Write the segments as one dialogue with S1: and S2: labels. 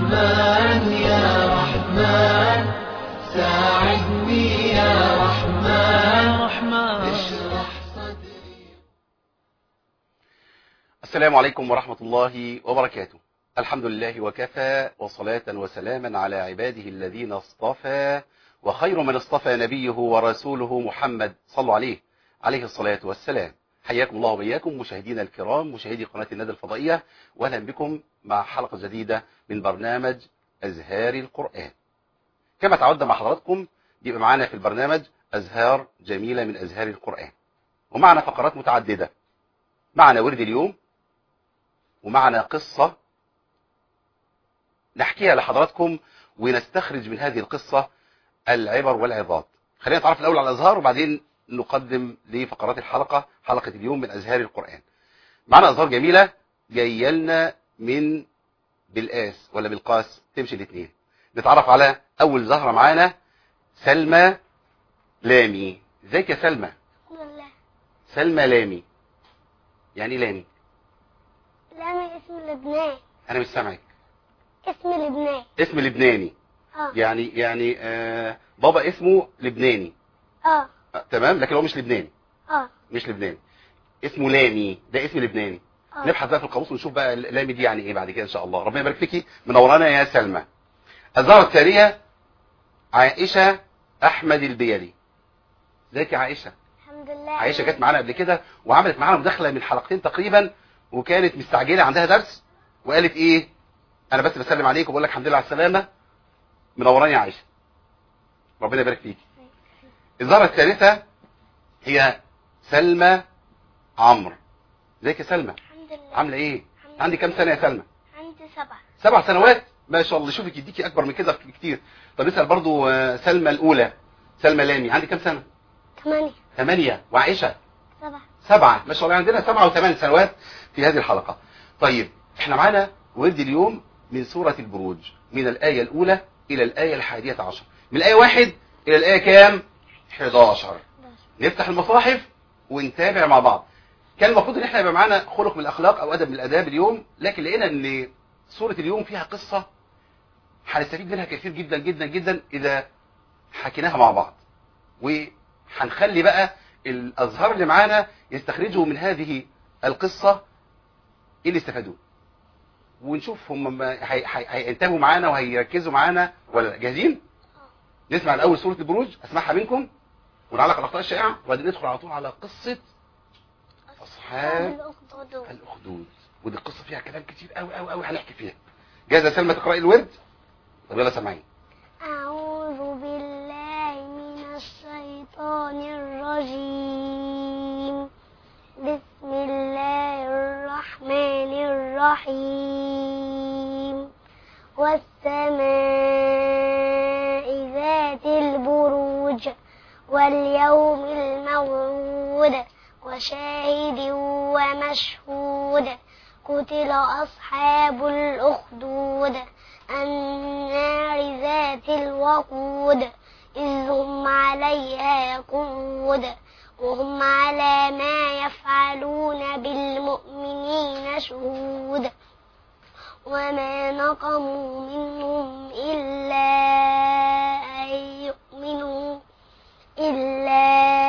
S1: رحمن يا رحمن ساعدني يا رحمن اشرح صدري
S2: السلام عليكم ورحمة الله وبركاته الحمد لله وكفى وصلاة وسلاما على عباده الذين اصطفى وخير من اصطفى نبيه ورسوله محمد صلوا عليه عليه الصلاة والسلام حياكم الله وبياكم مشاهدينا الكرام مشاهدي قناة الندى الفضائية واهلا بكم مع حلقة جديدة من برنامج أزهار القرآن كما تعودنا مع حضراتكم يبقى معانا في البرنامج أزهار جميلة من أزهار القرآن ومعنا فقرات متعددة معنا ورد اليوم ومعنا قصة نحكيها لحضراتكم ونستخرج من هذه القصة العبر والعظات خلينا نتعرف الأول على الأزهار وبعدين نقدم لفقرات الحلقة حلقة اليوم من أزهار القرآن معنا أزهار جميلة جايه لنا من بالقاس ولا بالقاس تمشي الاثنين نتعرف على أول زهرة معانا سلمى لامي ازيك يا سلمى
S3: الحمد لله
S2: سلمى لامي يعني إيه لامي
S3: لامي اسم لبنان
S2: أنا مش سامعك
S3: اسم لبنان
S2: اسم لبناني
S3: اه
S2: يعني يعني آه بابا اسمه لبناني
S3: اه
S2: آه تمام لكن هو مش لبناني
S3: اه
S2: مش لبناني اسمه لامي ده اسم لبناني
S3: اه
S2: نبحث بقى في القاموس ونشوف بقى لامي دي يعني ايه بعد كده ان شاء الله ربنا يبارك فيكي منورانا يا سلمى الزهره الثانيه عائشه احمد البيلي ازيك يا عائشه
S3: الحمد لله
S2: عائشه كانت معانا قبل كده وعملت معانا مداخله من حلقتين تقريبا وكانت مستعجله عندها درس وقالت ايه انا بس بسلم عليك وبقول لك الحمد لله على السلامه منوراني يا عائشه ربنا يبارك فيك الزهره الثالثه هي سلمى عمرو ازيك يا سلمى
S3: الحمد لله
S2: عامله ايه
S3: الحمد لله.
S2: عندي كام سنه يا سلمى
S3: عندي سبعة
S2: سبع سنوات ما شاء الله شوفك يديكي اكبر من كده كتير طب اسال برضو آه، سلمى الاولى سلمى لامي عندي كام سنه
S3: ثمانية
S2: ثمانية وعائشه
S3: سبعة
S2: سبعة ما شاء الله عندنا سبعة وثمان سنوات في هذه الحلقة طيب احنا معانا ورد اليوم من سورة البروج من الآية الأولى إلى الآية الحادية عشر من الآية واحد إلى الآية كام 11 نفتح المصاحف ونتابع مع بعض كان المفروض ان احنا يبقى معانا خلق من الاخلاق او ادب من الاداب اليوم لكن لقينا ان سورة اليوم فيها قصة هنستفيد منها كثير جدا جدا جدا اذا حكيناها مع بعض وهنخلي بقى الازهار اللي معانا يستخرجوا من هذه القصة ايه اللي استفادوه ونشوف هم ما- هي- هي- هينتبهوا معانا وهيركزوا معانا ولا لا جاهزين نسمع الاول سورة البروج اسمعها منكم ونعلق على الاخطاء الشائعة وبعدين ندخل على طول على قصة أصحاب
S3: الأخدود
S2: الأخدود ودي القصة فيها كلام كتير قوي قوي قوي هنحكي فيها جاهزة يا سلمى تقرأي الورد طب يلا سامعين
S3: أعوذ بالله من الشيطان الرجيم بسم الله الرحمن الرحيم والسماء ذات البروج واليوم الموعود وشاهد ومشهود قتل أصحاب الأخدود النار ذات الوقود إذ هم عليها يقود وهم على ما يفعلون بالمؤمنين شهود وما نقموا منهم إلا أن يؤمنوا إلا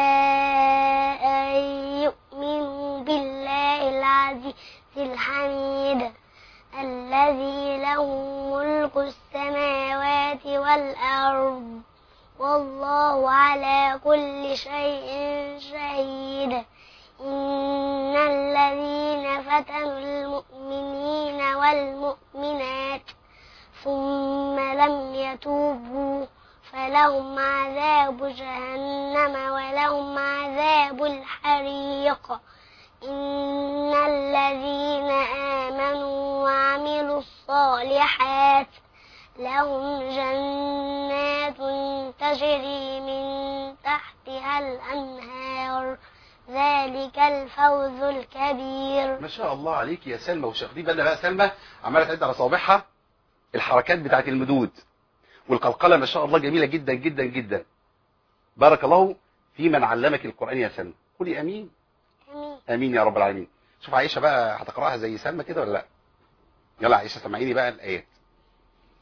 S3: أن يؤمنوا بالله العزيز الحميد الذي له ملك السماوات والأرض والله على كل شيء شهيد إن الذين فتنوا المؤمنين والمؤمنات ثم لم يتوبوا فلهم عذاب جهنم ولهم عذاب الحريق إن الذين آمنوا وعملوا الصالحات لهم جنات تجري من تحتها الأنهار ذلك الفوز الكبير
S2: ما شاء الله عليك يا سلمى وشاخدين بالنا بقى سلمى عماله تعد على صوابعها الحركات بتاعت المدود والقلقله ما شاء الله جميله جدا جدا جدا بارك الله في من علمك القران يا سلمى قولي امين
S3: آمين
S2: امين يا رب العالمين شوف عائشه بقى هتقراها زي سلمى كده ولا لا يلا عائشه سمعيني بقى الايات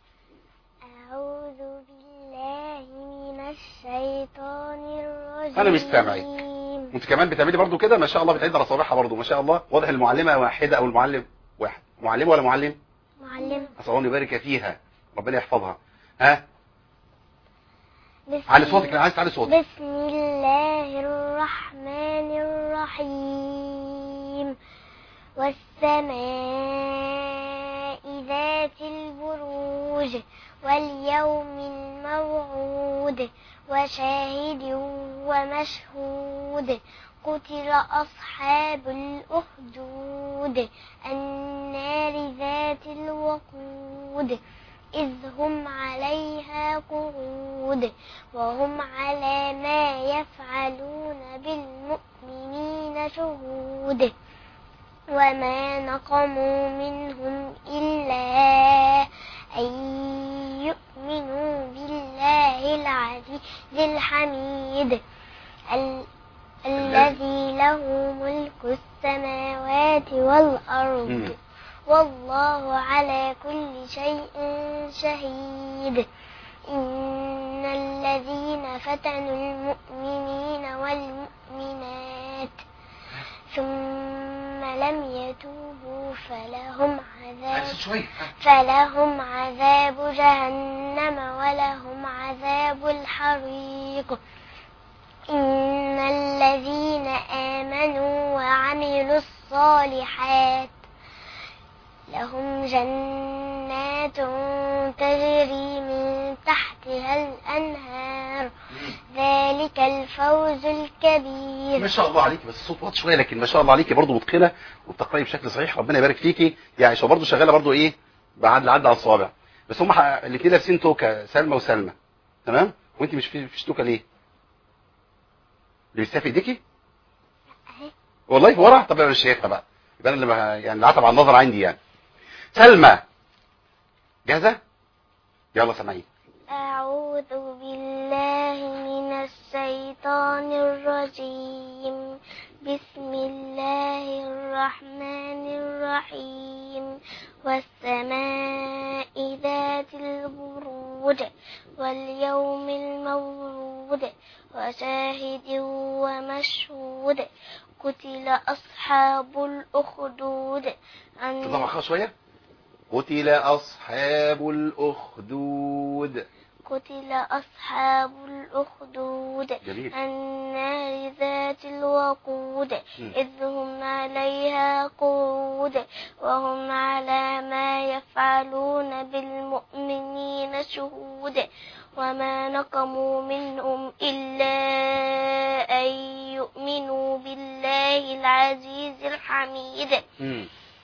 S3: الشيطان الرجيم
S2: أنا مش سامعك. وانت كمان بتعملي برضو كده ما شاء الله بتعد على صوابعها برضو ما شاء الله واضح المعلمه واحده او المعلم واحد معلمه ولا معلم
S3: معلم
S2: اسال الله يبارك فيها ربنا يحفظها ها
S3: بسم
S2: علي صوتك انا عايز تعلي صوتك
S3: بسم الله الرحمن الرحيم والسماء ذات البروج واليوم الموعود وشاهد ومشهود قتل أصحاب الأخدود النار ذات الوقود إذ هم عليها قعود وهم على ما يفعلون بالمؤمنين شهود وما نقموا منهم إلا أن يؤمنوا بالله العزيز الحميد ال- الذي له ملك السماوات والأرض
S2: مم.
S3: والله على كل شيء شهيد إن الذين فتنوا المؤمنين والمؤمنات ثم لم يتوبوا فلهم عذاب
S2: عايز شويه ها.
S3: فلهم عذاب جهنم ولهم عذاب الحريق إن الذين آمنوا وعملوا الصالحات لهم جنات تجري من تحتها الأنهار ذلك الفوز الكبير
S2: ما شاء الله عليكي بس الصوت واطي شويه لكن ما شاء الله عليكي برضو متقنه وبتقراي بشكل صحيح ربنا يبارك فيكي يا عائشه برضو شغاله برضو ايه بعد العد على الصوابع بس هم الاثنين لابسين توكه سلمى وسلمى تمام وانت مش في فيش توكه ليه لبستها في ايديكي
S3: أهي.
S2: والله ورا طب انا مش شايفها بقى يبقى انا اللي ما- يعني العتب على النظر عندي يعني سلمى جاهزه يلا سامعين
S3: أعوذ بالله من الشيطان الرجيم بسم الله الرحمن الرحيم والسماء ذات البروج واليوم المولود وشاهد ومشهود قتل أصحاب الأخدود عن-
S2: تطلع خالص شويه قتل اصحاب الاخدود
S3: قتل أصحاب الأخدود
S2: جميل
S3: النار ذات الوقود
S2: مم.
S3: إذ هم عليها قعود وهم على ما يفعلون بالمؤمنين شهود وما نقموا منهم إلا أن يؤمنوا بالله العزيز الحميد
S2: مم.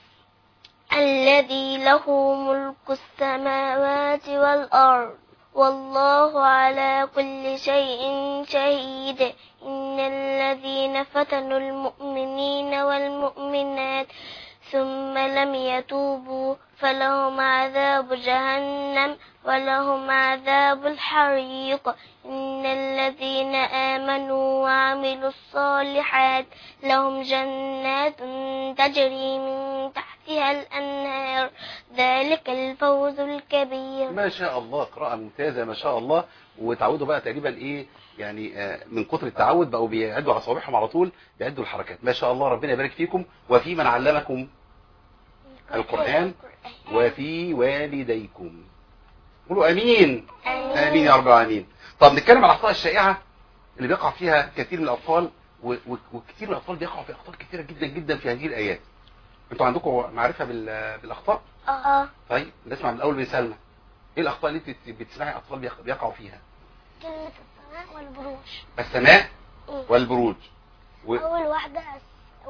S3: الذي له ملك السماوات والأرض والله على كل شيء شهيد إن الذين فتنوا المؤمنين والمؤمنات ثم لم يتوبوا فلهم عذاب جهنم ولهم عذاب الحريق إن الذين آمنوا وعملوا الصالحات لهم جنات تجري من تحتها الأنهار ذلك الفوز الكبير
S2: ما شاء الله قراءة ممتازة ما شاء الله وتعودوا بقى تقريبا ايه يعني آه، من كتر التعود بقوا بيعدوا على صوابعهم على طول بيعدوا الحركات ما شاء الله ربنا يبارك فيكم وفي من علمكم القرآن وفي والديكم قولوا امين امين يا رب العالمين طب نتكلم على الاخطاء الشائعة اللي بيقع فيها كثير من الاطفال و- و- وكثير من الاطفال بيقعوا في اخطاء كثيرة جدا جدا في هذه الايات انتوا عندكم معرفة بال- بالاخطاء
S3: اه
S2: طيب نسمع من الاول من سلمى ايه الاخطاء اللي انت بتسمعي اطفال بيق- بيقعوا فيها
S3: كلمة السماء والبروج
S2: السماء
S3: مم.
S2: والبروج و...
S3: أول واحدة الس-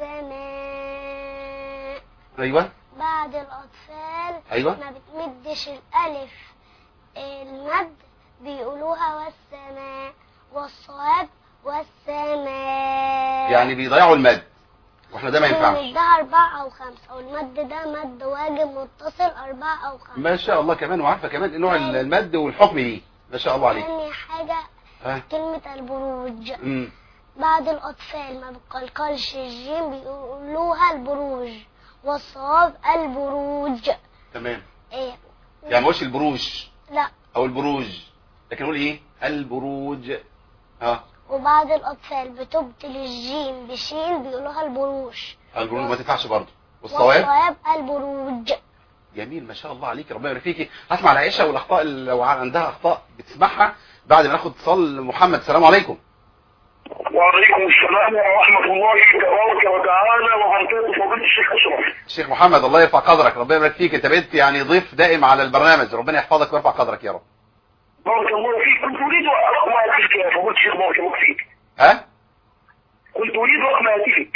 S3: والسماء
S2: ايوه
S3: بعد الأطفال
S2: ايوه
S3: ما بتمدش الألف المد بيقولوها والسماء والصواب والسماء
S2: يعني بيضيعوا المد واحنا ده ما ينفعش
S3: بنمدها أربعة أو خمسة والمد ده مد واجب متصل أربعة أو خمسة
S2: ما شاء الله كمان وعارفه كمان نوع المد والحكم ليه ما شاء الله عليك
S3: تاني حاجة
S2: ها
S3: كلمة البروج
S2: امم
S3: بعد الأطفال ما بتقلقلش الجيم بيقولوها البروج والصواب البروج
S2: تمام
S3: إيه
S2: يعني ما قولش البروج
S3: لا
S2: او البروج لكن قول ايه البروج اه
S3: وبعض الأطفال بتبدل الجيم بشين بيقولوها البروش
S2: البروج ما تنفعش برضه والصواب
S3: والصواب البروج
S2: جميل ما شاء الله عليك ربنا يبارك فيكي هسمع على عائشه والاخطاء اللي لو عندها اخطاء بتسمعها بعد ما ناخد اتصال محمد السلام عليكم
S4: وعليكم السلام ورحمة الله تبارك وتعالى وبركاته فضيلة الشيخ أشرف.
S2: الشيخ محمد الله يرفع قدرك ربنا يبارك فيك انت بقيت يعني ضيف دائم على البرنامج ربنا يحفظك ويرفع قدرك يا رب
S4: بارك الله فيك كنت أريد رقم هاتفك يا فضيلة الشيخ بارك الله فيك.
S2: ها
S4: كنت أريد رقم هاتفك.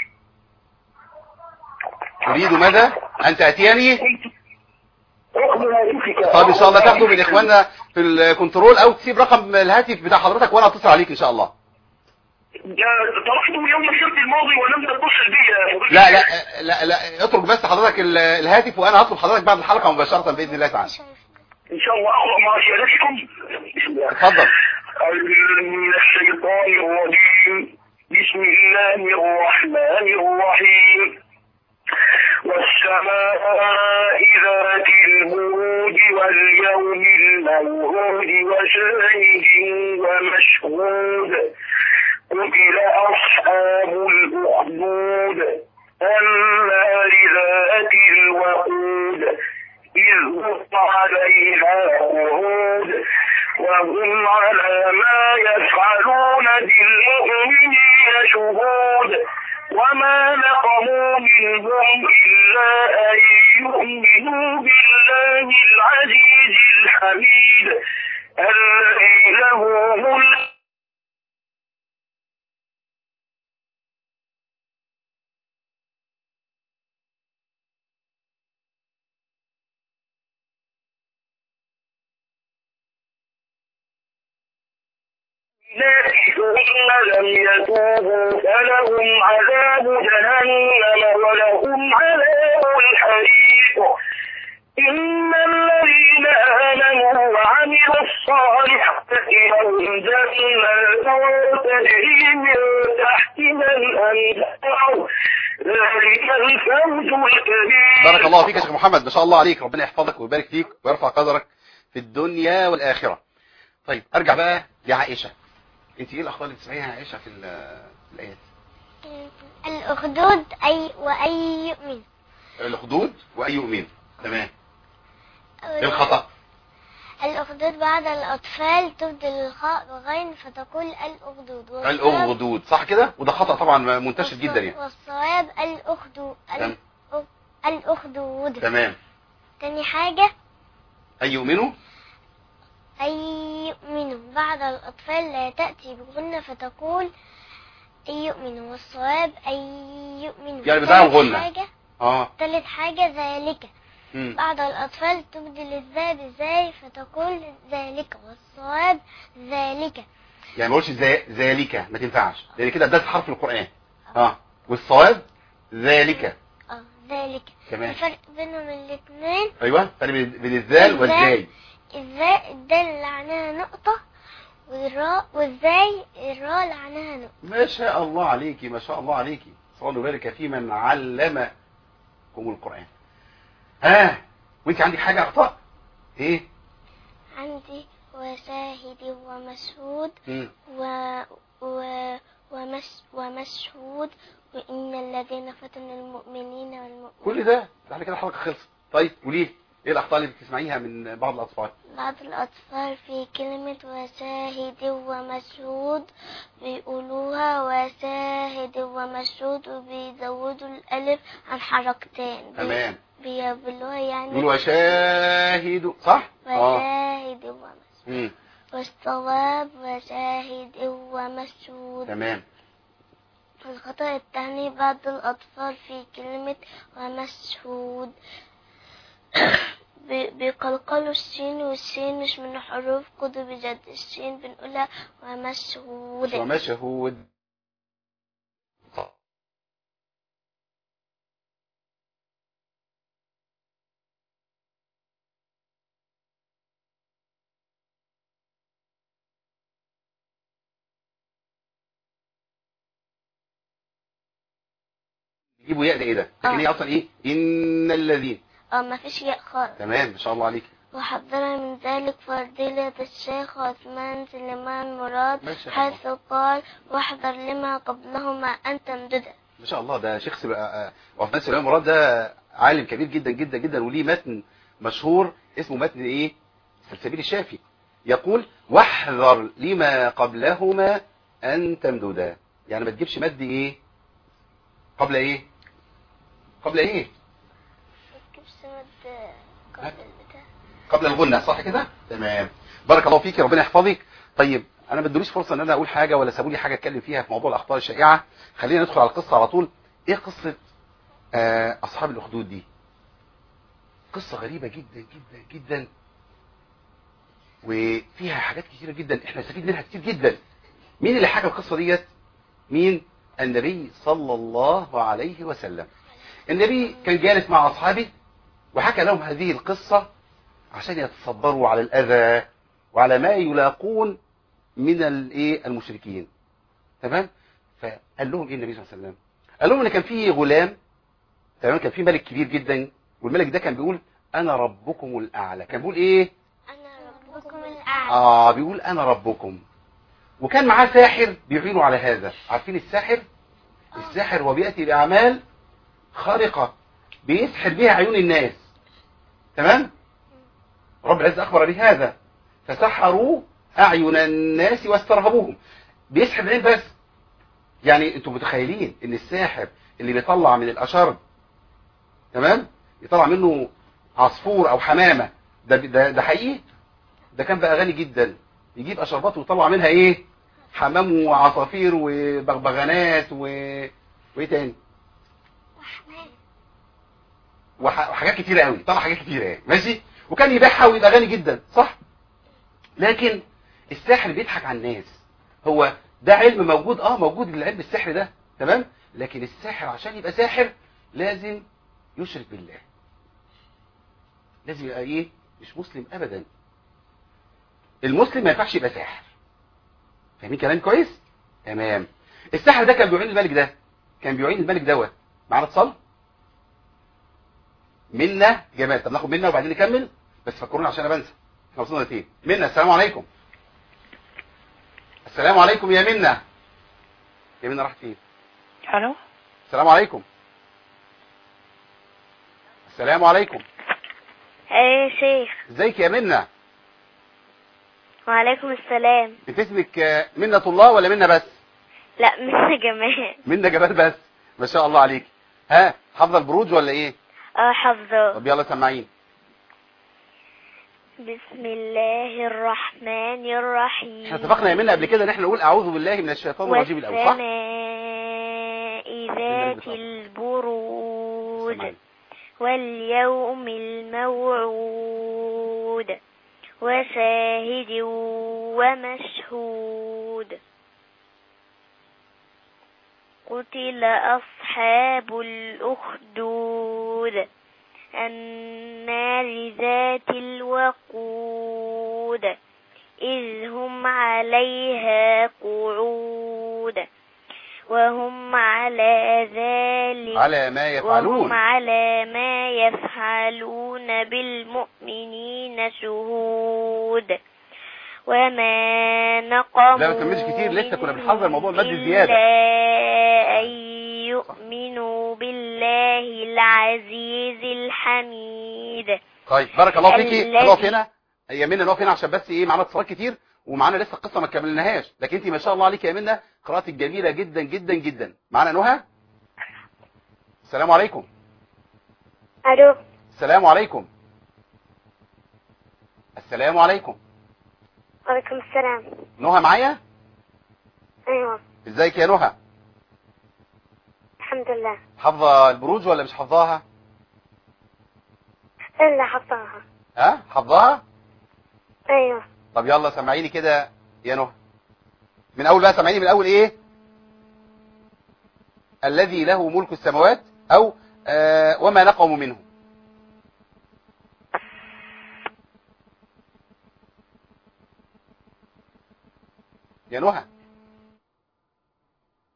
S2: تريد ماذا ان تاتيني
S4: كنت رقم هاتفك
S2: طب ان شاء الله تاخده من اخواننا في الكنترول او تسيب رقم الهاتف بتاع حضرتك وانا اتصل عليك ان شاء الله
S4: جا- طرحته يوم السبت الماضي ولم تتصل بي يا فضيلة
S2: لا لا
S4: الشيخ.
S2: لا لا اترك بس حضرتك ال- الهاتف وانا هطلب حضرتك بعد الحلقه مباشره باذن الله تعالى
S4: إن شاء الله أقرأ مع سيادتكم. بسم الله.
S2: اتفضل
S4: أعوذ من الشيطان الرجيم بسم الله الرحمن الرحيم والسماء ذات البروج واليوم الموعود وشاهد ومشهود قتل أصحاب الأخدود النار ذات الوقود إذ هم عليها قعود وهم على ما يفعلون بالمؤمنين شهود وما نقموا منهم إلا أن يؤمنوا بالله العزيز الحميد الذي له ملك ثم لم يتوبوا فلهم عذاب جهنم ولهم عذاب الحريق إن الذين آمنوا وعملوا الصالحات لهم جنات تجري من تحتها الأنهار ذلك الفوز الكبير
S2: بارك الله فيك يا شيخ محمد ما شاء الله عليك ربنا يحفظك ويبارك فيك ويرفع قدرك في الدنيا والاخره طيب ارجع بقى لعائشه انت ايه الاخطاء اللي بتسمعيها يا عائشه في ال- الايات
S3: الأخدود أي وأي يؤمن
S2: الخدود واي يؤمن تمام ايه الخطا
S3: الأخدود بعد الأطفال تبدل الخاء بغين فتقول الأخدود والصواب-
S2: الاغدود صح كده وده خطا طبعا منتشر جدا يعني
S3: والصواب الأخدود
S2: تمام.
S3: الأخدود
S2: تمام
S3: تاني حاجة
S2: اي يؤمنوا
S3: أي يؤمنوا بعد الأطفال لا تأتي بغنة فتقول أي يؤمنوا والصواب أي يؤمنوا
S2: يعني بداية
S3: تالت
S2: بغنة.
S3: حاجة
S2: اه
S3: تالت حاجة ذلك
S2: مم.
S3: بعد الأطفال تبدل الذا بالزاي فتقول ذلك والصواب ذلك
S2: يعني ما اقولش زي- ذلك ما تنفعش لان كده ده حرف القران اه والصواب ذلك
S3: اه ذلك
S2: تمام.
S3: الفرق بينهم الاثنين
S2: ايوه فرق بين بين الذال والزاي
S3: الذا الدال اللي عنها نقطة والراء والزاي الراء اللي عنها نقطة
S2: ما شاء الله عليكي ما شاء الله عليكي صلوا وبارك في من علمكم القرآن ها وانت عندك حاجة اخطاء ايه
S3: عندي وشاهد ومشهود
S2: مم.
S3: و... و... ومش... ومشهود وإن الذين فتنوا المؤمنين والمؤمنات
S2: كل ده بعد كده الحلقة خلصت طيب وليه ايه الاخطاء اللي بتسمعيها من بعض الاطفال
S3: بعض الأطفال في كلمة وشاهد ومشهود بيقولوها وشاهد ومشهود وبيزودوا الألف عن حركتين بي-
S2: تمام
S3: بيقولوها يعني
S2: يقولوا وشاهد صح اه
S3: وشاهد ومشهود
S2: مم.
S3: والصواب وشاهد ومشهود
S2: تمام
S3: الخطأ الثاني بعض الأطفال في كلمة ومشهود بي- بيقلقلوا السين والسين مش من حروف قدر بجد السين بنقولها ومشهود
S2: ومشهود يجيبوا ياء ده ايه ده لكن
S3: آه.
S2: هي اصلا ايه ان الذين
S3: اه ما فيش ياء خالص
S2: تمام ما شاء الله عليك
S3: وحذر من ذلك فضيلة الشيخ عثمان سليمان مراد
S2: ما شاء الله.
S3: حيث قال واحذر لما قبلهما أن تمدد
S2: ما شاء الله ده شيخ سب- آه، عثمان سليمان مراد ده عالم كبير جدا جدا جدا وليه متن مشهور اسمه متن ايه سلسبيل الشافي يقول واحذر لما قبلهما ان تمددا يعني ما تجيبش مد ايه قبل ايه قبل ايه قبل الغنة صح كده تمام بارك الله فيك ربنا يحفظك طيب انا ما ادونيش فرصه ان انا اقول حاجه ولا سابوا لي حاجه اتكلم فيها في موضوع الاخطاء الشائعه خلينا ندخل على القصه على طول ايه قصه آه اصحاب الاخدود دي قصه غريبه جدا جدا جدا وفيها حاجات كتيره جدا احنا نستفيد منها كتير جدا مين اللي حكى القصه ديت مين النبي صلى الله عليه وسلم النبي كان جالس مع اصحابه وحكى لهم هذه القصه عشان يتصبروا على الأذى وعلى ما يلاقون من الايه المشركين تمام فقال لهم ايه النبي صلى الله عليه وسلم قال لهم ان كان في غلام تمام كان في ملك كبير جدا والملك ده كان بيقول انا ربكم الاعلى كان بيقول ايه
S3: أنا ربكم الأعلى
S2: اه بيقول انا ربكم وكان معاه ساحر بيعينه على هذا عارفين الساحر الساحر هو بياتي باعمال خارقه بيسحر بها عيون الناس تمام رب العزة أخبر بهذا فسحروا أعين الناس واسترهبوهم بيسحر العين بس يعني انتوا متخيلين ان الساحر اللي بيطلع من الأشر تمام يطلع منه عصفور أو حمامة ده, ده, ده حقيقي ده كان بقى غني جدا يجيب أشربات ويطلع منها ايه حمام وعصافير وبغبغانات و... وايه تاني وح... وحاجات كتيرة قوي طلع حاجات كتيرة يعني ماشي وكان يبيعها ويبقى غني جدا صح لكن الساحر بيضحك على الناس هو ده علم موجود اه موجود العلم السحر ده تمام لكن الساحر عشان يبقى ساحر لازم يشرك بالله لازم يبقى ايه مش مسلم ابدا المسلم ما ينفعش يبقى ساحر فاهمين كلام كويس تمام الساحر ده كان بيعين الملك ده كان بيعين الملك دوت معانا اتصال منا جمال طب ناخد منا وبعدين نكمل بس فكرونا عشان انا بنسى احنا وصلنا لفين منا السلام عليكم السلام عليكم يا منا يا منا راحت فين
S5: الو
S2: السلام عليكم السلام عليكم
S3: ايه شيخ
S2: ازيك يا منا
S3: وعليكم السلام
S2: انت اسمك آه، منة الله ولا منا بس
S3: لا مش جمال
S2: منا جمال بس ما شاء الله عليك ها حافظه البروج ولا ايه
S3: اه حافظه
S2: طب يلا سمعين
S3: بسم الله الرحمن الرحيم
S2: احنا اتفقنا يا منا قبل كده ان احنا نقول اعوذ بالله من الشيطان الرجيم الاول صح
S3: والسماء ذات البروج
S2: سمعين.
S3: واليوم الموعود وشاهد ومشهود قتل أصحاب الأخدود النار ذات الوقود إذ هم عليها قعود وهم على ذلك
S2: على ما يفعلون
S3: وهم على ما يفعلون بالمؤمنين شهود وما نقموا
S2: لا، ما تكملش كتير، لسه كنا بنحضر موضوع المد
S3: منهم
S2: زيادة.
S3: إلا أن يؤمنوا بالله العزيز الحميد
S2: طيب بارك الله فيكي
S3: الذي-
S2: نقف هنا يا منى نقف هنا عشان بس ايه معانا اتصالات كتير ومعانا لسه القصه ما كملناهاش لكن انت ما شاء الله عليك يا منى قراءتك جميله جدا جدا جدا معانا نهى السلام عليكم
S3: ألو
S2: السلام عليكم السلام عليكم
S3: وعليكم السلام
S2: نهى معايا
S3: أيوة
S2: ازيك يا نهى
S3: الحمد لله
S2: حافظه البروج ولا مش حافظاها
S3: إلا حفظها
S2: ها حافظاها
S3: أيوة
S2: طب يلا سمعيني كده يا نهى من اول بقى سمعيني من الاول ايه الذي له ملك السماوات او آه وما نقموا منه يا نهى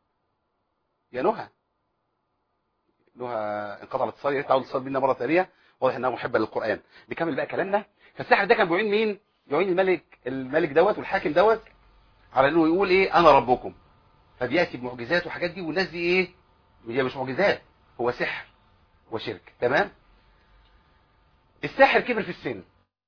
S2: يا نهى نهى انقطع الاتصال يا ريت تعود الاتصال بينا مره ثانيه واضح انها محبه للقران نكمل بقى كلامنا فالساحر ده كان بيعين مين يعين الملك الملك دوت والحاكم دوت على انه يقول ايه انا ربكم فبياتي بمعجزات وحاجات دي والناس دي ايه هي مش معجزات هو سحر وشرك تمام الساحر كبر في السن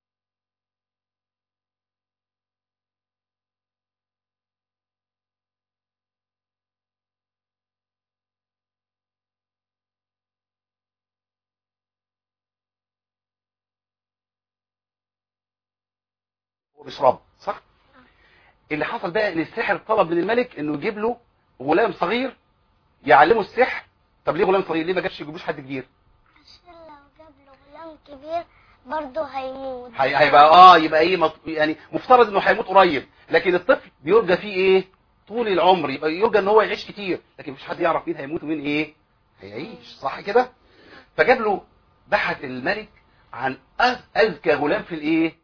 S2: هو مش رب صح اللي حصل بقى ان الساحر طلب من الملك انه يجيب له غلام صغير يعلمه السحر طب ليه غلام صغير ليه ما جابش يجيبوش حد كبير
S3: عشان لو جاب له غلام كبير برضه هيموت
S2: هي- هيبقى اه يبقى ايه مط... يعني مفترض انه هيموت قريب لكن الطفل بيرجى فيه ايه طول العمر يبقى يرجى ان هو يعيش كتير لكن مفيش حد يعرف مين هيموت ومين ايه هيعيش صح كده فجاب له بحث الملك عن أز- اذكى غلام في الايه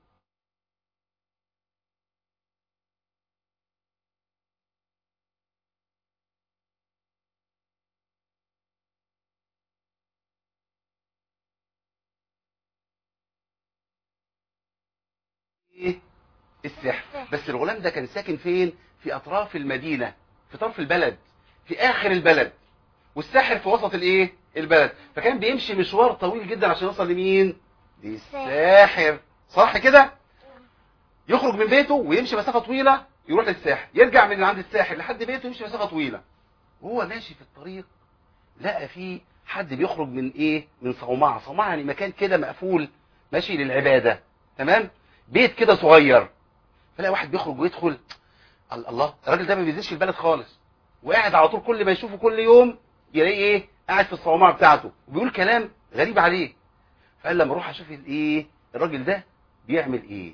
S2: ايه السحر بس الغلام ده كان ساكن فين في اطراف المدينة في طرف البلد في اخر البلد والساحر في وسط الايه البلد فكان بيمشي مشوار طويل جدا عشان يوصل لمين للساحر صح كده يخرج من بيته ويمشي مسافة طويلة يروح للساحر يرجع من عند الساحر لحد بيته يمشي مسافة طويلة وهو ماشي في الطريق لقى فيه حد بيخرج من ايه من صومعة صومعة يعني مكان كده مقفول ماشي للعبادة تمام بيت كده صغير فلاقي واحد بيخرج ويدخل ال- الله الراجل ده ما بينزلش البلد خالص وقاعد على طول كل ما يشوفه كل يوم يلاقي ايه قاعد في الصومعه بتاعته وبيقول كلام غريب عليه فقال لما اروح اشوف الايه الراجل ده بيعمل ايه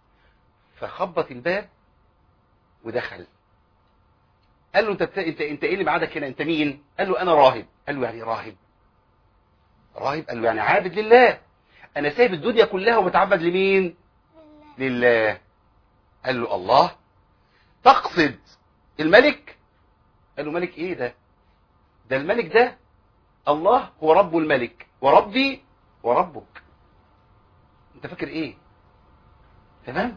S2: فخبط الباب ودخل قال له انت بت... انت انت ايه اللي معادك هنا انت مين قال له انا راهب قال له يعني إيه راهب راهب قال له يعني عابد لله انا سايب الدنيا كلها وبتعبد لمين لله قال له الله تقصد الملك قال له ملك ايه ده ده الملك ده الله هو رب الملك وربي وربك انت فاكر ايه تمام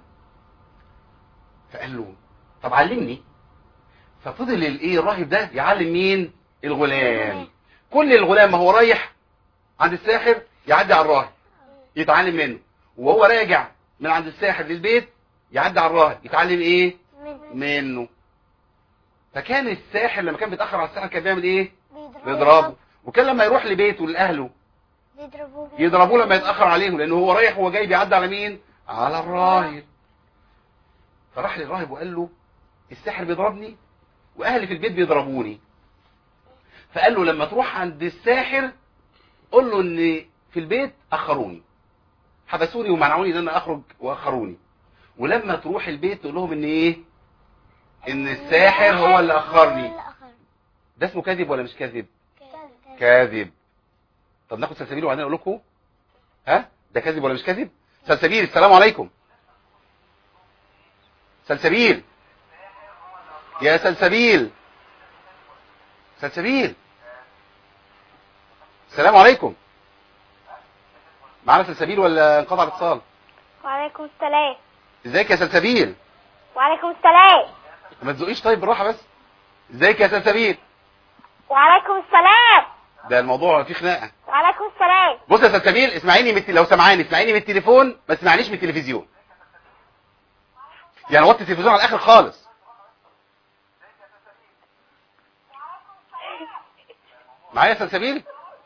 S2: فقال له طب علمني ففضل الايه الراهب ده يعلم مين الغلام كل الغلام ما هو رايح عند الساحر يعدي على الراهب يتعلم منه وهو راجع من عند الساحر للبيت يعدي على الراهب يتعلم ايه منه فكان الساحر لما كان بيتاخر على الساحر كان بيعمل ايه بيضربه وكان لما يروح لبيته لاهله
S3: بيضربوه
S2: يضربوه لما يتاخر عليهم لانه هو رايح وهو جاي بيعدي على مين على الراهب فراح للراهب وقال له الساحر بيضربني واهلي في البيت بيضربوني فقال له لما تروح عند الساحر قول له ان في البيت اخروني حبسوني ومنعوني ان انا اخرج واخروني ولما تروح البيت تقول لهم ان ايه ان الساحر هو اللي اخرني ده اسمه كذب ولا مش كذب كاذب طب ناخد سلسبيل وبعدين اقول لكم ها ده كذب ولا مش كذب سلسبيل السلام عليكم سلسبيل يا سلسبيل سلسبيل السلام عليكم معانا سلسبيل ولا انقطع الاتصال
S3: وعليكم السلام
S2: ازيك يا سلسبيل
S3: وعليكم السلام
S2: ما تزقيش طيب بالراحه بس ازيك يا سلسبيل
S3: وعليكم السلام
S2: ده الموضوع فيه خناقه
S3: وعليكم السلام
S2: بص يا سلسبيل اسمعيني من الت- لو سمعاني اسمعيني من التليفون ما تسمعنيش من التلفزيون يعني وطي التلفزيون على الاخر خالص معايا يا سلسبيل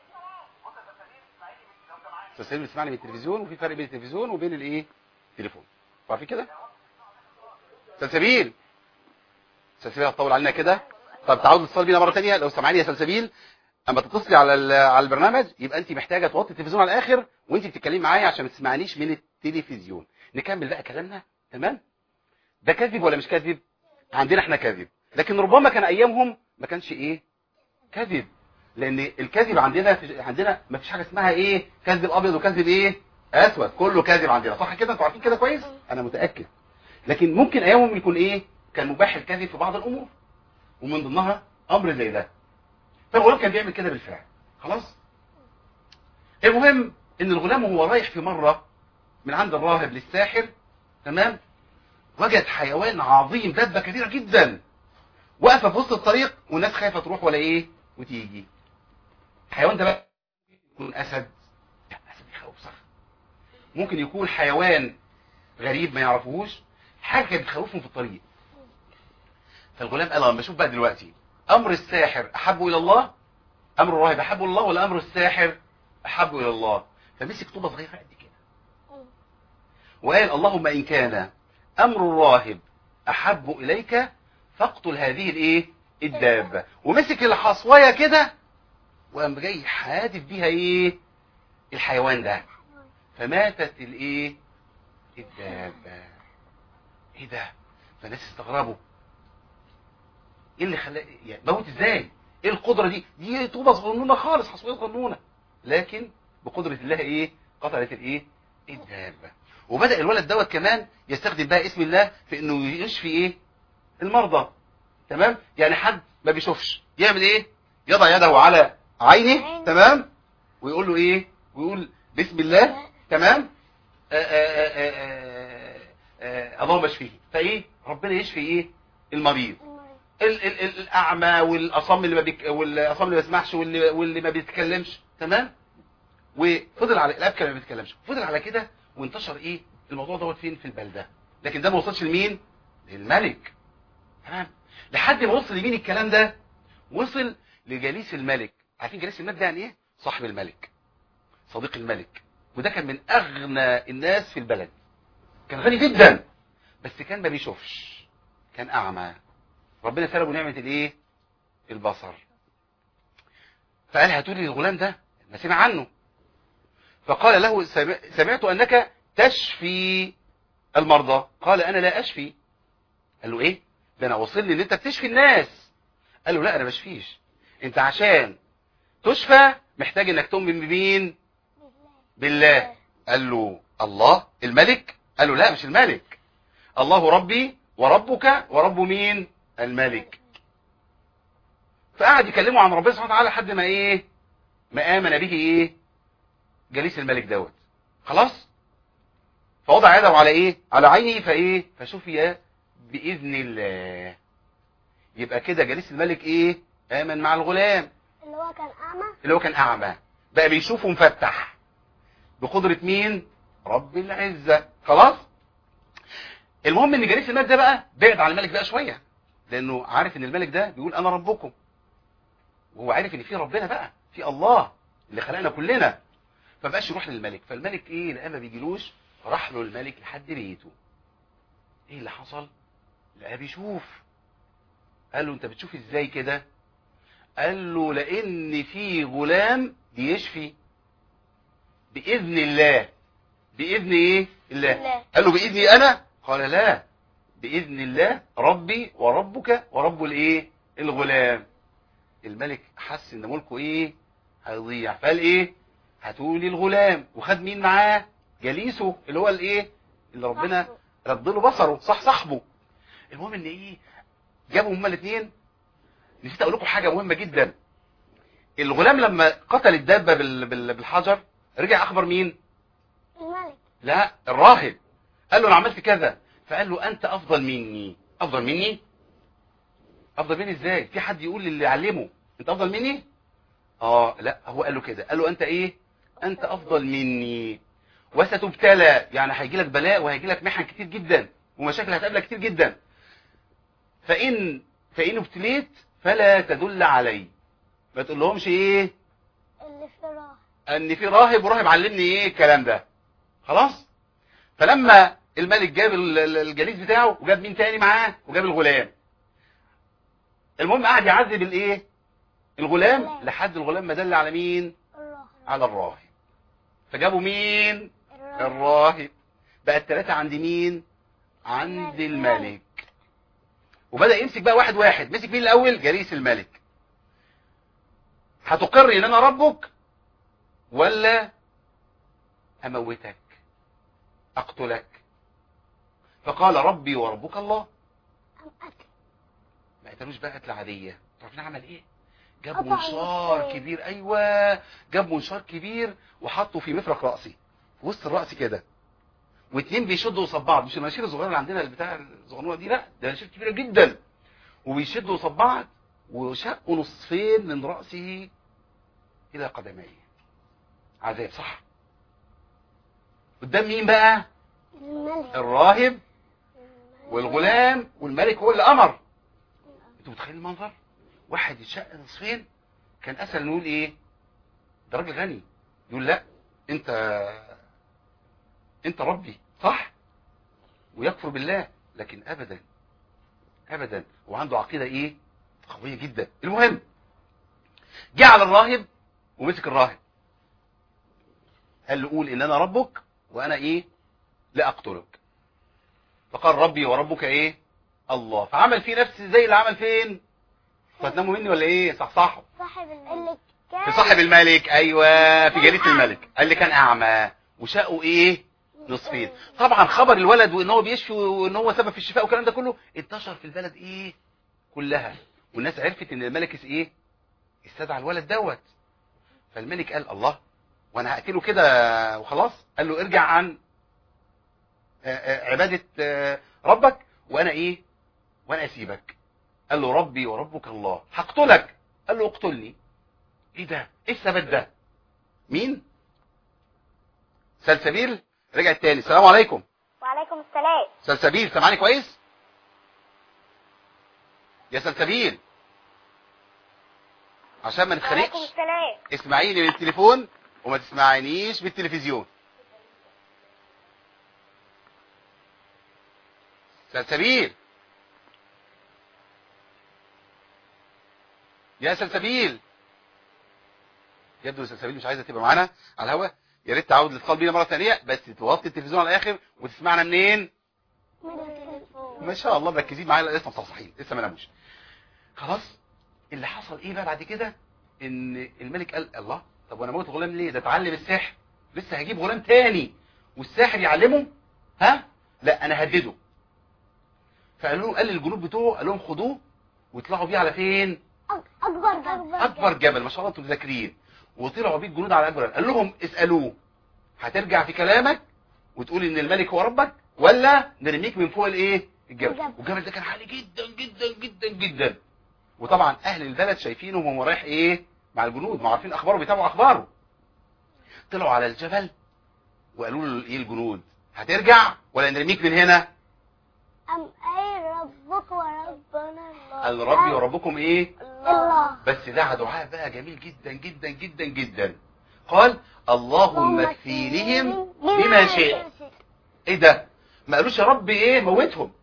S2: سلسبيل بتسمعني من التلفزيون وفي فرق بين التلفزيون وبين الايه التليفون عارفين كده سلسبيل سلسبيل هتطول علينا كده طب تعالوا تتصل بينا مره ثانيه لو سمعاني يا سلسبيل اما تتصلي على ال- على البرنامج يبقى انت محتاجه توطي التلفزيون على الاخر وانت بتتكلمي معايا عشان ما تسمعنيش من التلفزيون نكمل بقى كلامنا تمام ده كذب ولا مش كذب عندنا احنا كذب لكن ربما كان ايامهم ما كانش ايه كذب لان الكذب عندنا في عندنا ما فيش حاجه اسمها ايه كذب ابيض وكذب ايه اسود كله كذب عندنا صح كده انتوا عارفين كده كويس انا متاكد لكن ممكن ايامهم يكون ايه كان مباح الكذب في بعض الامور ومن ضمنها امر زي ده فالغلام كان بيعمل كده بالفعل خلاص المهم ان الغلام وهو رايح في مرة من عند الراهب للساحر تمام وجد حيوان عظيم دبة كبيرة جدا واقفة في وسط الطريق والناس خايفة تروح ولا ايه وتيجي الحيوان ده بقى يكون اسد لا اسد يخوف صح ممكن يكون حيوان غريب ما يعرفوهوش حاجة كانت بتخوفهم في الطريق فالغلام قال لما اشوف بقى دلوقتي امر الساحر احب الى الله امر الراهب احب الى الله ولا امر الساحر احب الى الله فمسك طوبه صغيره قد كده وقال اللهم ان كان امر الراهب احب اليك فاقتل هذه الايه الدابه ومسك الحصوايه كده وقام جاي حادف بيها ايه الحيوان ده فماتت الايه الدابه ايه ده فالناس استغربوا ايه اللي خلاه يعني موت ازاي ايه القدره دي دي طوبه صغنونه خالص حصويه صغنونه لكن بقدره الله ايه قتلت الايه الدابه وبدا الولد دوت كمان يستخدم بقى اسم الله في انه يشفي ايه المرضى تمام يعني حد ما بيشوفش يعمل ايه يضع يده على عينه
S3: عينه.
S2: تمام ويقول له ايه ويقول بسم الله تمام آآ آآ آآ آآ اللهم اشفيه فايه ربنا يشفي ايه المريض ال ال ال الاعمى والاصم اللي ما بيك والاصم اللي ما بيسمعش واللي واللي ما بيتكلمش تمام وفضل على الابكى اللي ما بيتكلمش فضل على كده وانتشر ايه الموضوع دوت فين في البلده لكن ده ما وصلش لمين للملك تمام لحد ما وصل لمين الكلام ده وصل لجليس الملك عارفين جليس الملك ده يعني ايه صاحب الملك صديق الملك وده كان من اغنى الناس في البلد كان غني جدا بس كان ما بيشوفش كان اعمى ربنا سلبه نعمة الايه البصر فقال هاتوا لي الغلام ده ما سمع عنه فقال له سمع- سمعت انك تشفي المرضى قال انا لا اشفي قال له ايه ده انا وصل لي ان انت بتشفي الناس قال له لا انا بشفيش انت عشان تشفى محتاج انك تؤمن بمين بالله قال له الله الملك قال له لا مش الملك الله ربي وربك ورب مين الملك فقعد يكلمه عن ربنا سبحانه وتعالى لحد ما ايه ما امن به ايه جليس الملك دوت خلاص فوضع يده على ايه على عينه فايه فشفي باذن الله يبقى كده جليس الملك ايه امن مع الغلام
S3: اللي هو كان أعمى
S2: اللي هو كان اعمى بقى بيشوفه مفتح بقدرة مين رب العزة خلاص المهم ان جليس الملك ده بقى بعد عن الملك بقى شوية لانه عارف ان الملك ده بيقول انا ربكم وهو عارف ان في ربنا بقى في الله اللي خلقنا كلنا فبقاش يروح للملك فالملك ايه لقى ما بيجيلوش راح له الملك لحد بيته ايه اللي حصل لقى بيشوف قال له انت بتشوف ازاي كده قال له لان في غلام بيشفي باذن الله باذن ايه الله
S3: الله.
S2: قال له باذني انا قال لا باذن الله ربي وربك ورب الايه الغلام الملك حس ان ملكه ايه هيضيع فقال ايه هاتولي الغلام وخد مين معاه جليسه اللي هو الايه اللي ربنا
S3: صاحبه.
S2: رد له بصره صح صاحبه المهم ان ايه جابوا هما الاثنين نسيت اقول لكم حاجه مهمه جدا الغلام لما قتل الدابه بال- بال- بالحجر رجع اخبر مين
S3: الملك
S2: لا الراهب قال له انا عملت كذا فقال له انت افضل مني افضل مني افضل مني ازاي في حد يقول للي علمه انت افضل مني اه لا هو قال له كده قال له انت ايه انت افضل مني وستبتلى يعني هيجي لك بلاء وهيجي لك محن كتير جدا ومشاكل هتقابلك كتير جدا فان فان ابتليت فلا تدل علي ما تقولهمش ايه
S3: اللي في راه
S2: ان في راهب وراهب علمني ايه الكلام ده خلاص فلما الملك جاب ال- ال- الجليس بتاعه وجاب مين تاني معاه وجاب الغلام المهم قعد يعذب الايه الغلام
S3: الغلام.
S2: لحد الغلام ما دل على مين
S3: الراه
S2: على الراهب فجابوا مين
S3: الراه
S2: الراهب بقى الثلاثة عند مين عند الملك وبدأ يمسك بقى واحد واحد مسك مين الأول جليس الملك هتقر ان انا ربك ولا اموتك اقتلك فقال ربي وربك الله
S3: أم أكل
S2: ما قتلوش بقى قتله عاديه تعرفين عمل ايه جاب
S3: قطع
S2: منشار
S3: نصين.
S2: كبير ايوه جاب منشار كبير وحطه في مفرق راسي في وسط الراس كده واتنين بيشدوا قصاد بعض مش المناشير الصغيره اللي عندنا اللي بتاع الصغنونه دي لا ده مناشير كبيره جدا وبيشدوا قصاد بعض وشقوا نصفين من راسه الى قدميه عذاب صح قدام مين بقى
S3: الملك
S2: الراهب والغلام والملك هو اللي امر انتوا متخيلين المنظر واحد يتشق نصفين كان اسهل نقول ايه ده راجل غني يقول لا انت انت ربي صح ويكفر بالله لكن ابدا ابدا وعنده عقيده ايه قويه جدا المهم جه على الراهب ومسك الراهب قال له قول ان انا ربك وانا ايه لا اقتلك فقال ربي وربك ايه الله فعمل فيه نفس زي اللي عمل فين فتناموا مني ولا ايه صح صح
S3: صاحب اللي كان
S2: في صاحب الملك ايوه في جريده الملك اللي كان اعمى وشقوا ايه نصفين طبعا خبر الولد وان هو بيشفي وان هو سبب في الشفاء والكلام ده كله انتشر في البلد ايه كلها والناس عرفت ان الملك ايه استدعى الولد دوت فالملك قال الله وانا هقتله كده وخلاص قال له ارجع عن آه، آه، عبادة آه، ربك وانا ايه وانا اسيبك قال له ربي وربك الله هقتلك قال له اقتلني ايه ده ايه الثبات ده مين سلسبيل رجع تاني السلام عليكم
S3: وعليكم السلام
S2: سلسبيل سامعني كويس يا سلسبيل عشان ما نتخانقش
S3: السلام
S2: اسمعيني من التليفون وما تسمعينيش بالتلفزيون سلسبيل يا سلسبيل يبدو سلسبيل مش عايزه تبقى معانا على الهوا يا ريت تعود الاتصال بينا مره ثانيه بس توطي التلفزيون على الاخر وتسمعنا منين
S3: من التليفون
S2: ما شاء الله مركزين معايا لسه مصحصحين لسه ما ناموش خلاص اللي حصل ايه بقى بعد كده ان الملك قال الله طب وانا موت غلام ليه ده اتعلم السحر لسه هجيب غلام تاني والساحر يعلمه ها لا انا هدده فقالوا له قال للجنود بتوعه قال لهم خدوه واطلعوا بيه على فين
S3: اكبر جبل
S2: اكبر جبل ما شاء الله انتم ذاكرين وطلعوا بيه الجنود على اكبر جبل. قال لهم اسالوه هترجع في كلامك وتقول ان الملك هو ربك ولا نرميك من فوق الايه الجبل
S3: الجبل.
S2: والجبل ده كان عالي جدا جدا جدا جدا وطبعا اهل البلد شايفينه وهو رايح ايه مع الجنود ما عارفين اخباره بيتابعوا اخباره طلعوا على الجبل وقالوا له ايه الجنود هترجع ولا نرميك من هنا
S3: ام اي ربك وربنا الله
S2: قال ربي وربكم ايه
S3: الله
S2: بس ده دعاء بقى جميل جدا جدا جدا جدا قال اللهم اكفينهم بما شئت ايه ده ما قالوش يا رب ايه موتهم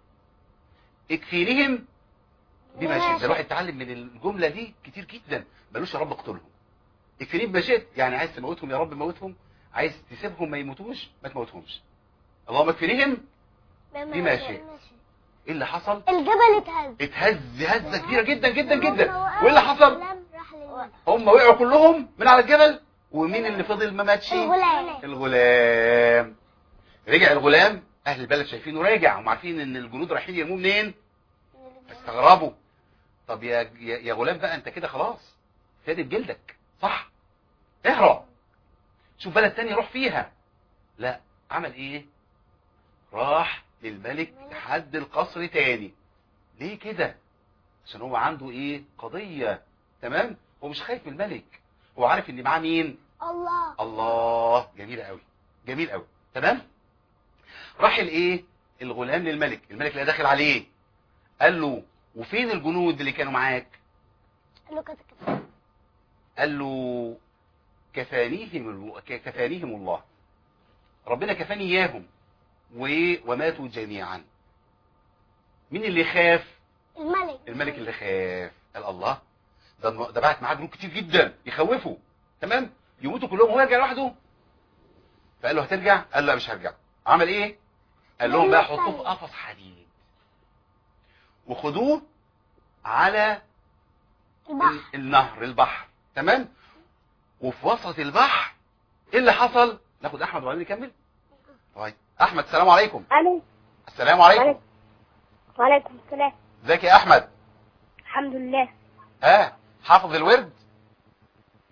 S2: اكفينهم بما شئت ده الواحد اتعلم من الجمله دي كتير جدا ما قالوش يا رب اقتلهم اكفينهم بما شئت يعني عايز تموتهم يا رب موتهم عايز تسيبهم ما يموتوش ما تموتهمش اللهم اكفينهم بما شئت ايه اللي حصل
S3: الجبل اتهز
S2: اتهز هزه كبيره جدا جدا جدا وايه اللي حصل
S3: الغلام راح للملك.
S2: هم وقعوا كلهم من على الجبل ومين اللي فضل ما ماتش
S3: الغلام
S2: الغلام رجع الغلام اهل البلد شايفينه راجع هم عارفين ان الجنود رايحين يرموه منين استغربوا طب يا يا يا غلام بقى انت كده خلاص فادت جلدك صح اهرب شوف بلد تانية روح فيها لا عمل ايه راح للملك لحد القصر تاني ليه كده عشان هو عنده ايه قضية تمام هو مش خايف من الملك هو عارف ان معاه مين
S3: الله
S2: الله جميل قوي جميل قوي تمام راح الايه الغلام للملك الملك اللي داخل عليه قال له وفين الجنود اللي كانوا معاك
S3: قال له كده كده
S2: قال له كفانيهم الو- ك- كفانيهم الله ربنا كفاني اياهم و- وماتوا جميعا مين اللي خاف
S3: الملك
S2: الملك اللي خاف قال الله ده الم- ده بعت معاه جنود كتير جدا يخوفوا تمام يموتوا كلهم وهو يرجع لوحده فقال له هترجع قال له لا مش هرجع عمل ايه قال لهم بقى حطوه في قفص حديد وخدوه على
S3: البحر
S2: ال- النهر البحر تمام وفي وسط البحر ايه اللي حصل ناخد احمد وبعدين نكمل طيب احمد السلام عليكم
S3: الو
S2: السلام عليكم
S3: وعليكم. وعليكم السلام
S2: ازيك يا احمد
S3: الحمد لله
S2: اه حافظ الورد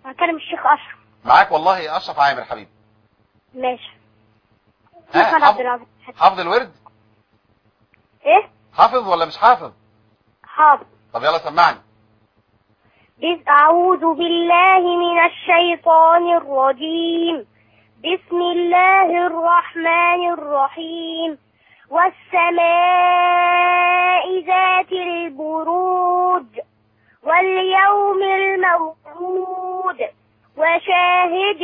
S5: هكلم الشيخ اشرف
S2: معاك والله اشرف عامر حبيبي
S5: ماشي
S2: ها،
S5: محمد
S2: حافظ-
S5: عبد العزيز
S2: حافظ الورد
S5: ايه
S2: حافظ ولا مش حافظ
S5: حاضر
S2: طب يلا سمعني
S5: بس أعوذ بالله من الشيطان الرجيم بسم الله الرحمن الرحيم والسماء ذات البروج واليوم الموعود وشاهد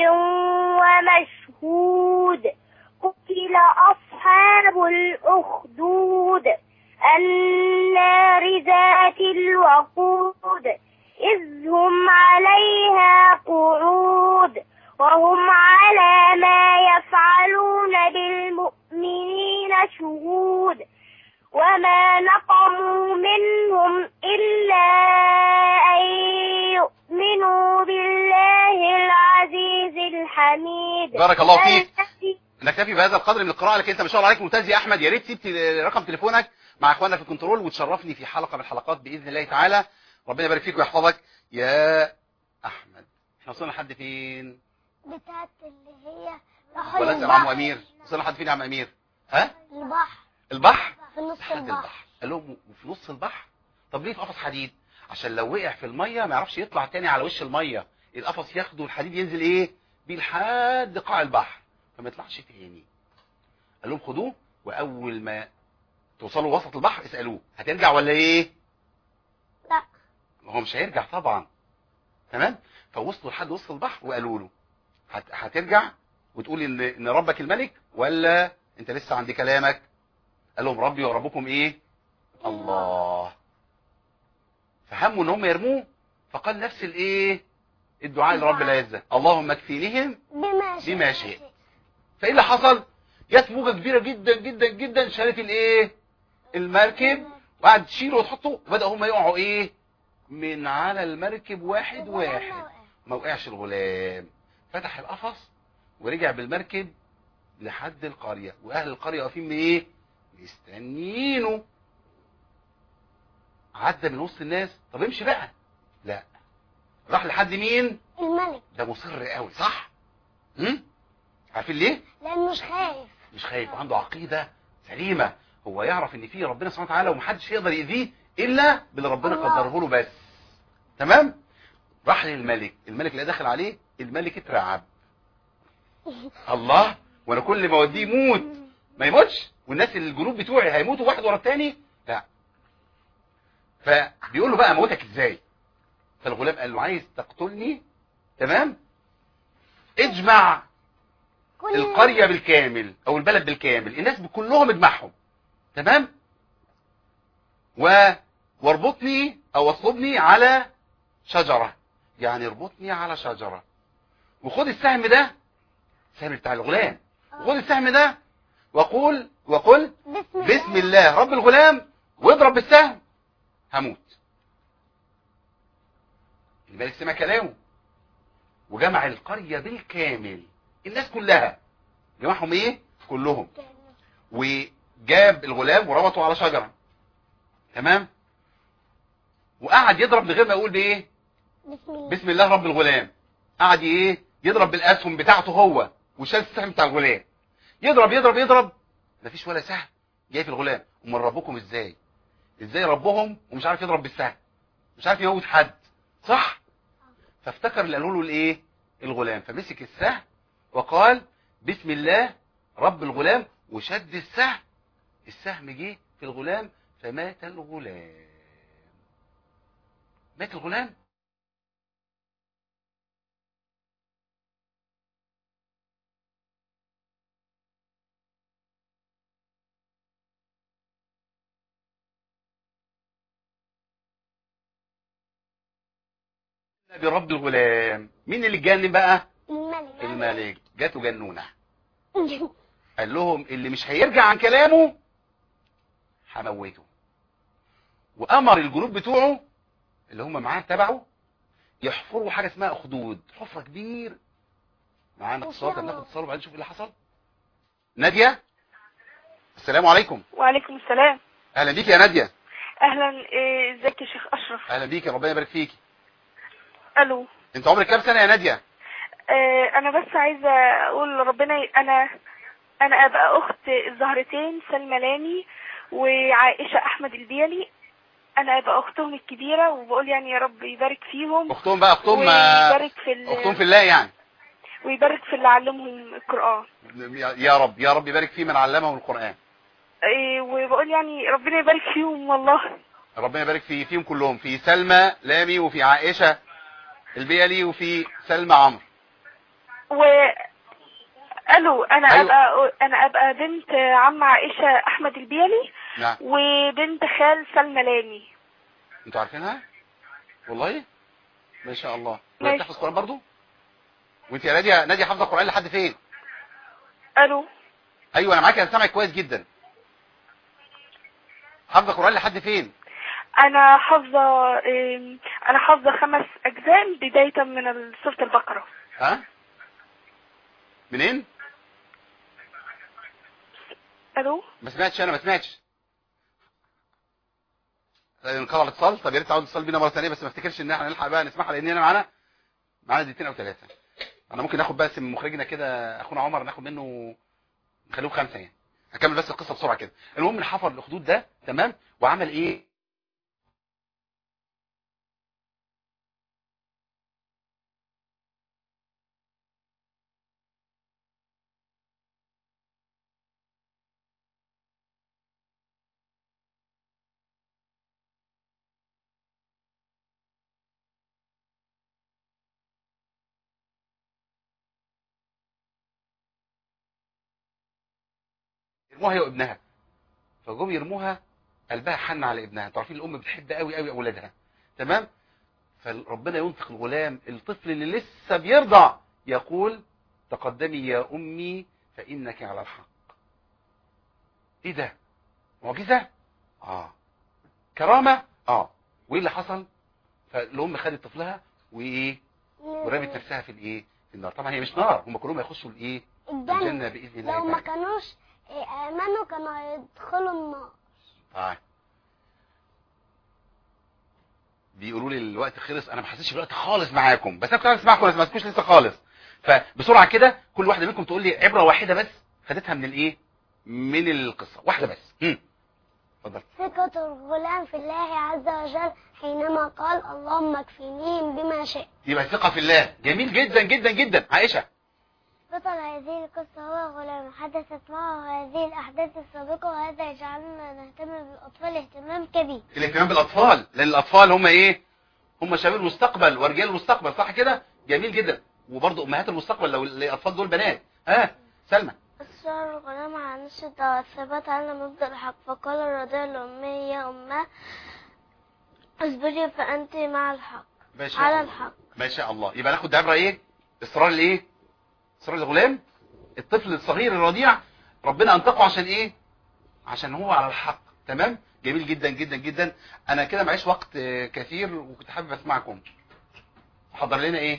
S5: ومشهود قتل أصحاب الأخدود النار ذات الوقود إذ هم عليها قعود وهم على ما يفعلون بالمؤمنين شهود وما نقموا منهم إلا أن يؤمنوا بالله العزيز الحميد
S2: بارك الله فيك.
S5: الذي
S2: نكتفي بهذا القدر من القراءة لكن انت ما شاء الله عليك ممتاز يا احمد يا ريت تسيب ت- رقم تليفونك مع اخواننا في الكنترول وتشرفني في حلقة من الحلقات باذن الله تعالى ربنا يبارك فيك ويحفظك يا احمد احنا وصلنا لحد فين
S3: بتاعت اللي هي راحوا
S2: ولا اسال عم امير وصلنا لحد فين يا عم امير ها
S3: البحر
S2: البحر
S3: في نص
S2: لحد
S3: البحر
S2: البحر قال لهم في نص البحر طب ليه في قفص حديد عشان لو وقع في الميه ما يعرفش يطلع تاني على وش الميه القفص ياخده الحديد ينزل ايه بيه لحد قاع البحر فما يطلعش تاني قال لهم خدوه واول ما توصلوا وسط البحر اسالوه هترجع ولا ايه
S3: لا
S2: ما هو مش هيرجع طبعا تمام فوصلوا لحد وسط البحر وقالوا له هت... هترجع وتقول ان ان ربك الملك ولا انت لسه عند كلامك قال لهم ربي وربكم ايه الله فهموا ان هم يرموه فقال نفس الايه الدعاء لرب العزه اللهم اكفينهم
S3: بما شئت
S2: بما شئت. فايه اللي حصل جت موجه كبيره جدا جدا جدا شالت الايه المركب وقعد تشيله وتحطه وبداوا هم يقعوا ايه من على المركب واحد واحد ما وقعش الغلام فتح القفص ورجع بالمركب لحد القرية واهل القرية واقفين ايه مستنيينه عدى من وسط الناس طب امشي بقى لا راح لحد مين
S3: الملك
S2: ده مصر قوي صح هم؟ عارفين ليه
S3: لانه مش خايف
S2: مش خايف وعنده عقيدة سليمة هو يعرف ان في ربنا سبحانه وتعالى ومحدش يقدر يأذيه الا باللي ربنا
S3: الله.
S2: قدره له بس تمام راح للملك الملك اللي دخل عليه الملك اترعب الله وانا كل ما اوديه يموت ما يموتش والناس الجنود بتوعي هيموتوا واحد ورا التاني لا فبيقول له بقى اموتك ازاي فالغلام قال له عايز تقتلني تمام اجمع
S3: كل
S2: القرية بالكامل او البلد بالكامل الناس كلهم اجمعهم تمام و واربطني او اصلبني على شجرة يعني اربطني على شجرة وخد السهم ده السهم بتاع الغلام وخد السهم ده وقول وقل
S3: بسم الله
S2: بسم الله رب الغلام واضرب بالسهم هموت الملك سمع كلامه وجمع القرية بالكامل الناس كلها جمعهم ايه كلهم وجاب الغلام وربطه على شجرة تمام وقعد يضرب من غير ما يقول بايه
S3: بسم الله
S2: بسم الله رب الغلام قعد ايه يضرب بالاسهم بتاعته هو وشال السهم بتاع الغلام يضرب يضرب يضرب مفيش ولا سهم جاي في الغلام امال ربكم ازاي ازاي ربهم ومش عارف يضرب بالسهم مش عارف يموت حد صح فافتكر اللي قالوا له الايه الغلام فمسك السهم وقال بسم الله رب الغلام وشد السهم السهم جه في الغلام فمات الغلام مات الغلام برب الغلام مين اللي اتجنن بقى
S3: الملك
S2: الملك جاته جنونه قال لهم اللي مش هيرجع عن كلامه هموته وامر الجنود بتوعه اللي هم معاه تبعه يحفروا حاجه اسمها اخدود حفره كبير معانا اتصال طب ناخد اتصال وبعدين نشوف ايه اللي حصل ناديه السلام عليكم
S6: وعليكم السلام
S2: اهلا بيك يا ناديه
S6: اهلا إيه، ازيك يا شيخ اشرف
S2: اهلا بيك ربنا يبارك فيك
S6: الو
S2: انت عمرك كام سنه يا ناديه
S6: آه، انا بس عايزه اقول ربنا ي... انا انا ابقى اخت الزهرتين سلمى لامي وعائشه احمد البيلي انا ابقى اختهم الكبيره وبقول يعني يا رب يبارك فيهم
S2: اختهم بقى اختهم آه،
S6: ويبارك في ال...
S2: اختهم في الله يعني
S6: ويبارك في اللي علمهم القران
S2: يا- يا رب يا رب يبارك في من علمهم القران
S6: آه، وبقول يعني ربنا يبارك فيهم والله
S2: ربنا يبارك في فيهم كلهم في سلمى لامي وفي عائشه البيلي وفي سلمى عمرو
S6: و الو انا
S2: أيوة.
S6: ابقى انا ابقى بنت عم عائشه احمد البيلي
S2: نعم
S6: وبنت خال سلمى لامي
S2: انتوا عارفينها والله ما شاء الله
S6: ماشي.
S2: وهي بتحفظ قران برضو وانت يا ناديه ناديه حافظه القران لحد فين
S6: الو
S2: ايوه انا معاك انا سامعك كويس جدا حافظه القران لحد فين
S6: انا حافظه إم، انا حافظه خمس اجزاء بدايه من سوره البقره
S2: ها منين
S6: الو
S2: ما سمعتش انا ما سمعتش انقطع الاتصال طب يا ريت تعود اتصال بينا مره ثانيه بس ما افتكرش ان احنا نلحق بقى نسمعها لاننا معانا معانا دقيقتين او ثلاثه انا ممكن ناخد بس من مخرجنا كده اخونا عمر ناخد منه نخليه خمسه يعني هكمل بس القصه بسرعه كده المهم ان حفر الاخدود ده تمام وعمل ايه يرموها هي وابنها فجم يرموها قلبها حن على ابنها انتوا عارفين الام بتحب قوي قوي اولادها تمام فربنا ينطق الغلام الطفل اللي لسه بيرضع يقول تقدمي يا امي فانك على الحق ايه ده معجزه اه كرامه اه وايه اللي حصل فالام خدت طفلها وايه ورمت نفسها في الايه في النار طبعا هي مش نار هم كلهم هيخشوا الايه الجنه
S5: الجنة
S2: باذن الله
S5: لو ما
S2: تعالى.
S5: كانوش إيه، آمنوا كانوا هيدخلوا النار
S2: طيب بيقولوا لي الوقت خلص انا ما حسيتش بالوقت خالص معاكم بس انا كنت عايز اسمعكم بس ما اسمعكوش لسه خالص فبسرعه كده كل واحده منكم تقول لي عبره واحده بس خدتها من الايه من القصه واحده بس هم. اتفضل
S5: ثقة الغلام في الله عز وجل حينما قال اللهم اكفنيهم بما شئت
S2: يبقى ثقه في الله جميل جدا جدا جدا عائشه
S5: بطل هذه القصة هو غلام حدثت معه هذه الأحداث السابقة وهذا يجعلنا نهتم بالأطفال اهتمام كبير
S2: الاهتمام بالاطفال لان الاطفال هم ايه هم شباب المستقبل ورجال المستقبل صح كده جميل جدا وبرضه امهات المستقبل لو الاطفال دول بنات ها سلمى
S3: أصر الغلام على نفس الدعوة الثبات على مبدأ الحق فقال الرضيع لأمه يا أمه اصبري فأنت مع الحق
S2: ما شاء
S3: على
S2: الله.
S3: الحق
S2: ما شاء الله يبقى ناخد عبره ايه اصرار الايه اصرار الغلام الطفل الصغير الرضيع ربنا انطقه عشان ايه عشان هو على الحق تمام جميل جدا جدا جدا انا كده معيش وقت آه، كثير وكنت حابب اسمعكم حضر لنا ايه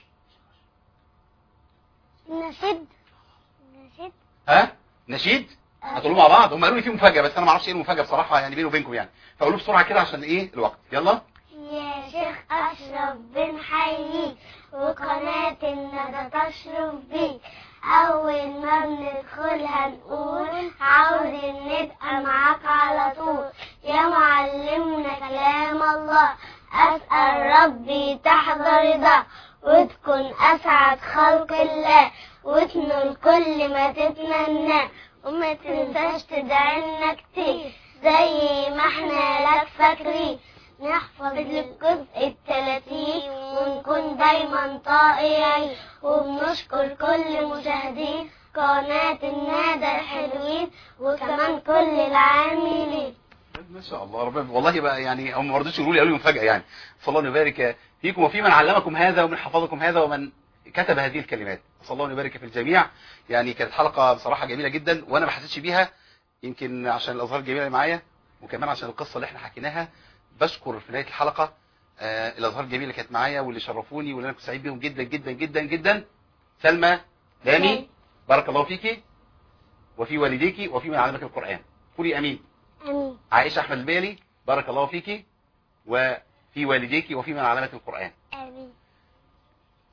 S5: نشد نشد
S2: ها نشيد هتقولوا مع بعض هم قالوا لي في مفاجاه بس انا ما اعرفش ايه المفاجاه بصراحه يعني بيني وبينكم يعني فقولوا بسرعه كده عشان ايه الوقت يلا
S5: يا شيخ أشرف بنحييك وقناة الندى تشرف بيك أول ما بندخلها نقول عاوزين نبقى معاك على طول يا معلمنا كلام الله أسأل ربي تحضر رضاه وتكون أسعد خلق الله وتنول كل ما تتمناه وما تنساش تدعي لنا كتير زي ما احنا لك فاكرين نحفظ الجزء الثلاثين ونكون دايما طائعين وبنشكر كل مشاهدين قناة النادى الحلوين وكمان كل العاملين
S2: ما شاء الله ربنا والله بقى يعني هم ما رضوش يقولوا لي قالوا لي مفاجاه يعني صلى الله يبارك فيكم وفي من علمكم هذا ومن حفظكم هذا ومن كتب هذه الكلمات صلى الله يبارك في الجميع يعني كانت حلقه بصراحه جميله جدا وانا ما حسيتش بيها يمكن عشان الازهار الجميله اللي معايا وكمان عشان القصه اللي احنا حكيناها بشكر في نهايه الحلقه آه الازهار الجميله اللي كانت معايا واللي شرفوني واللي انا كنت سعيد بيهم جدا جدا جدا جدا سلمى دامي بارك الله فيكي وفي والديكي وفي من علمك القران قولي امين
S5: أمين
S2: عائشة أحمد البيلي بارك الله فيك وفي والديك وفي من علامة القرآن
S5: آمين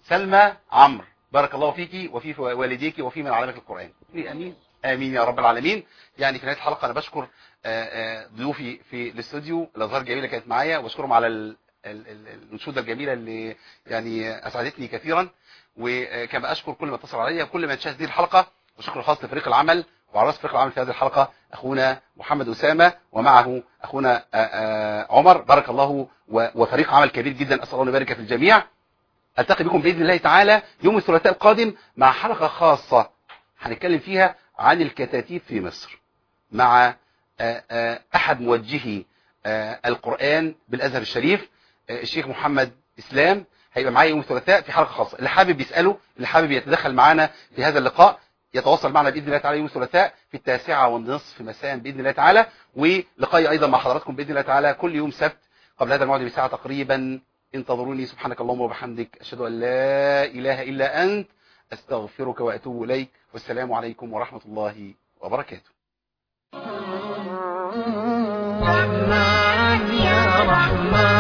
S2: سلمى عمرو بارك الله فيك وفي والديك وفي من علمك القرآن امين امين يا رب العالمين يعني في نهايه الحلقه انا بشكر آه، آه، ضيوفي في الاستوديو الازهار الجميله كانت معايا واشكرهم على ال- ال- ال- الانشوده الجميله اللي يعني اسعدتني كثيرا وكما اشكر كل ما اتصل عليا وكل من شاهد هذه الحلقه وشكر خاص لفريق العمل وعلى راس فريق العمل في هذه الحلقه اخونا محمد اسامه ومعه اخونا آه، آه، عمر بارك الله و- وفريق عمل كبير جدا اسال الله ان يبارك في الجميع التقي بكم باذن الله تعالى يوم الثلاثاء القادم مع حلقه خاصه هنتكلم فيها عن الكتاتيب في مصر مع آه، آه، احد موجهي آه، القران بالازهر الشريف آه، الشيخ محمد اسلام هيبقى معايا يوم الثلاثاء في حلقه خاصه اللي حابب يساله اللي حابب يتدخل معانا في هذا اللقاء يتواصل معنا باذن الله تعالى يوم الثلاثاء في التاسعه والنصف مساء باذن الله تعالى ولقائي ايضا مع حضراتكم باذن الله تعالى كل يوم سبت قبل هذا الموعد بساعه تقريبا انتظروني سبحانك اللهم وبحمدك اشهد ان لا اله الا انت استغفرك واتوب اليك والسلام عليكم ورحمه الله وبركاته
S1: رحمن يا رحمن